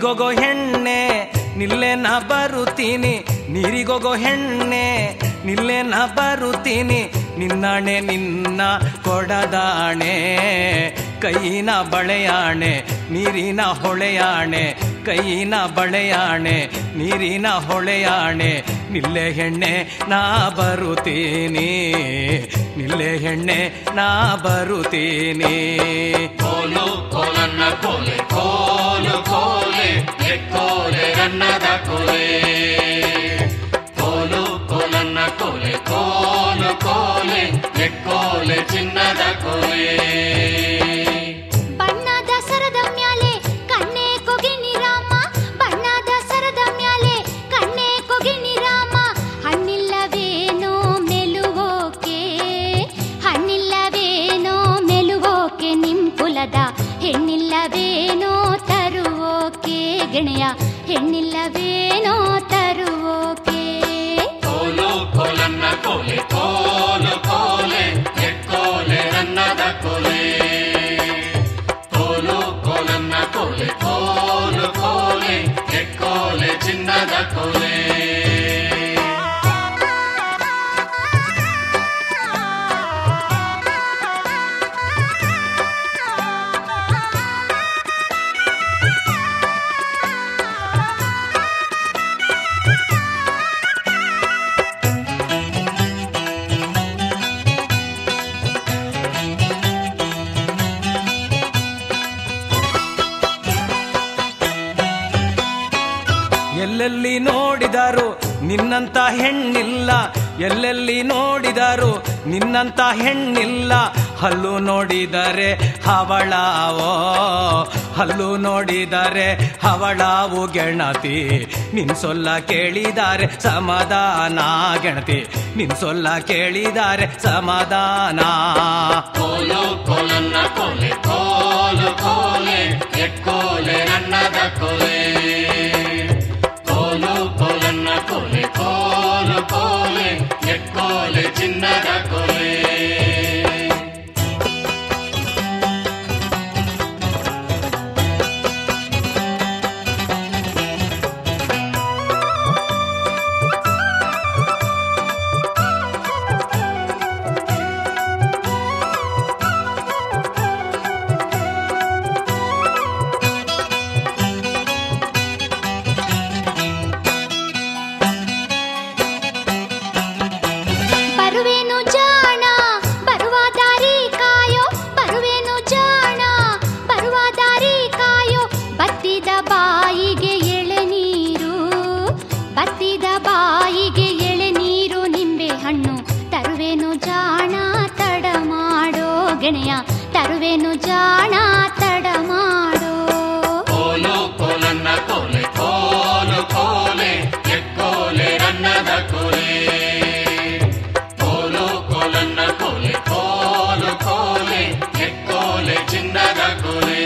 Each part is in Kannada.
ನೀರಿಗೋಗೋ ಹೆಣ್ಣೆ ನಿಲ್ಲೆ ನಾ ಬರುತ್ತೀನಿ ನೀರಿಗೋಗೋ ಹೆಣ್ಣೆ ನಿಲ್ಲೆ ನಾ ಬರುತ್ತೀನಿ ನಿನ್ನಣೆ ನಿನ್ನ ಕೊಡದಾಣೆ ಕೈಯಿನ ಬಳೆಯಾಣೆ ನೀರಿನ ಹೊಳೆಯಾಣೆ ಕೈಯಿನ ಬಳೆಯಾಣೆ ನೀರಿನ ಹೊಳೆಯಾಣೆ ನಿಲ್ಲೆ ಹೆಣ್ಣೆ ನಾ ಬರುತ್ತೀನಿ ನಿಲ್ಲೆ ಹೆಣ್ಣೆ ನಾ ಬರುತ್ತೀನಿ ಕೋಲು ಕೋಲನ್ನ ಕೋಲೆ ಕೋಲು ಕೋಲೆ ಎಕ್ಕೋಲೆ ರನ್ನದ ಕೋಲೆ ಕೋಲು ಕೋಲನ್ನ ಕೋಲೆ ಕೋಲು ಕೋಲೆ ಎಕ್ಕೋಲೆ ಚಿನ್ನದ ಕೋಲೆ ಬಣ್ಣದ ಸರದ ಮ್ಯಾಲೆ ಕಣ್ಣೆ ಕೊಗಿನಿ ರಾಮ ಬಣ್ಣದ ಸರದ ಮ್ಯಾಲೆ ಕಣ್ಣೆ ಕೊಗಿನಿ ರಾಮ ಹಣ್ಣಿಲ್ಲವೇನೋ ಮೆಲುವೋಕೆ ಹಣ್ಣಿಲ್ಲವೇನೋ ಮೆಲುವೋಕೆ ನಿಮ್ ಕುಲದ ಹೆಣ್ಣಿಲ್ಲವೇನೋ ತರುವೋಕೆ ಗೆಳೆಯ ಹೆಣ್ಣಿಲ್ಲವೇನೋ ತರುವೋಕೆ ಕೋಲು ಕೋಲನ್ನ ಕೋಲೆ ಕೋಲು ಕೋಲೆ ಎಕ್ಕೋಲೆ ರನ್ನದ ಕೋಲೆ ಕೋಲು ಕೋಲನ್ನ ಕೋಲೆ ಕೋಲು ಕೋಲೆ ಎಕ್ಕೋಲೆ ಚಿನ್ನದ ಕೋಲೆ ಎಲ್ಲೆಲ್ಲಿ ನೋಡಿದರು ನಿನ್ನಂತ ಹೆಣ್ಣಿಲ್ಲ ಎಲ್ಲೆಲ್ಲಿ ನೋಡಿದರು ನಿನ್ನಂತ ಹೆಣ್ಣಿಲ್ಲ ಹಲ್ಲು ನೋಡಿದರೆ ಹವಳಾವೋ ಹಲ್ಲು ನೋಡಿದರೆ ಹವಳಾವು ಗೆಣತಿ ನಿನ್ ಸೊಲ್ಲ ಕೇಳಿದರೆ ಸಮಾಧಾನ ಗೆಣತಿ ನಿನ್ ಸೊಲ್ಲ ಕೇಳಿದರೆ ಸಮಾಧಾನ ಕೋಲು ಕೋಲನ್ನ ಕೋಲೆ ಕೋಲು ಕೋಲೆ ಎಕ್ಕೋಲೆ ರನ್ನದ ಕೋಲೆ ಕೋಲು ಕೋಲನ್ನ ಕೋಲೆ ಕೋಲು ಕೋಲೆ ಎಕ್ಕೋಲೆ ಚಿನ್ನದ ಕೋಲೆ ಬರುವೇನು ಜಾಣ ಬರುವ ದಾರಿ ಕಾಯೋ ಬರುವೇನು ಜಾಣ ಬರುವ ದಾರಿ ಕಾಯೋ ಬತ್ತಿದ ಬಾಯಿಗೆ ಎಳೆನೀರು ಬತ್ತಿದ ಬಾಯಿಗೆ ಎಳೆನೀರು ನಿಂಬೆ ಹಣ್ಣು ತರುವೇನು ಜಾಣ ತಡ ಮಾಡೋ ಗೆಳೆಯ ತರುವೇನು ಜಾಣ ತಡ ಮಾಡೋ ಕೋಲು ಕೋಲನ್ನ ಕೋಲೆ ಕೋಲು ಕೋಲೆ ಎಕ್ಕೋಲೆ ರನ್ನದ ಕೋಲೆ ಕೋಲು ಕೋಲನ್ನ ಕೋಲೆ ಕೋಲು ಕೋಲೆ ಎಕ್ಕೋಲೆ ಚಿನ್ನದ ಕೋಲೆ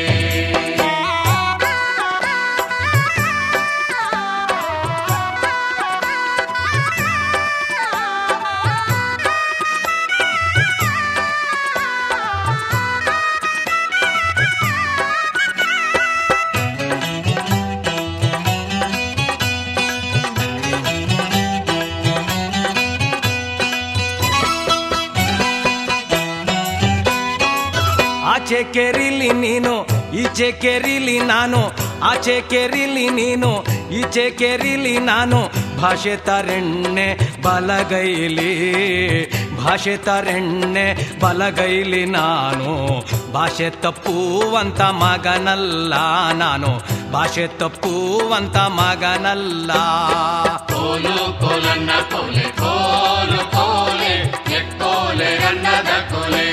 ಆಚೆ ಕೆರಿಲಿ ನೀನು ಈಚೆ ಕೆರಿಲಿ ನಾನು ಆಚೆ ಕೆರಿಲಿ ನೀನು ಈಚೆ ಕೆರಿಲಿ ನಾನು ಭಾಷೆ ತರೆಣ್ಣೆ ಬಲಗೈಲಿ ಭಾಷೆ ತರೆಣ್ಣೆ ಬಲಗೈಲಿ ನಾನು ಭಾಷೆ ತಪ್ಪುವಂತ ಮಗನಲ್ಲ ನಾನು ಭಾಷೆ ತಪ್ಪುವಂತ ಮಗನಲ್ಲ ಕೋಲು ಕೋಲನ್ನ ಕೋಲೆ ಕೋಲು ಕೋಲೆ ಎಕ್ಕೋಲೆ ರನ್ನದ ಕೋಲೆ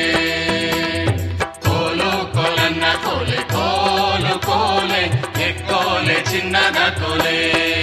ಕೋಲು ಕೋಲನ್ನ ಕೋಲೆ ಕೋಲು ಕೋಲೆ ಎಕ್ಕೋಲೆ ಚಿನ್ನದ ಕೋಲೆ